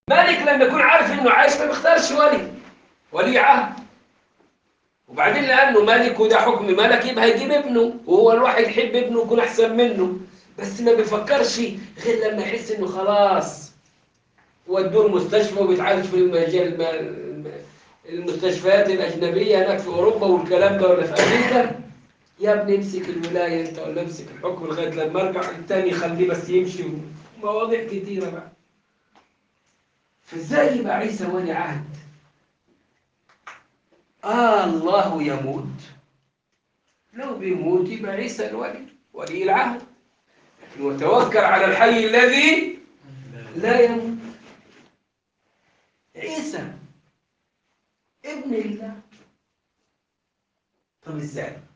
مالك لما يكون عارف انه عايش ما بيختارش ولي ولي عهد وبعدين لانه ملك وده حكم ملك يبقى هيجيب ابنه وهو الواحد يحب ابنه يكون احسن منه بس ما بيفكرش غير لما يحس انه خلاص ودوه المستشفى وبيتعالج في المجال المستشفيات الاجنبيه هناك في اوروبا والكلام ده ولا في امريكا يا ابني امسك الولايه انت ولا امسك الحكم لغايه لما ارجع التاني خليه بس يمشي مواضيع كتيره بقى فازاي يبقى عيسى ولي عهد آه الله يموت لو بيموت يبقى عيسى الولي ولي العهد لكن وتوكل على الحي الذي لا يموت عيسى ابن الله طب ازاي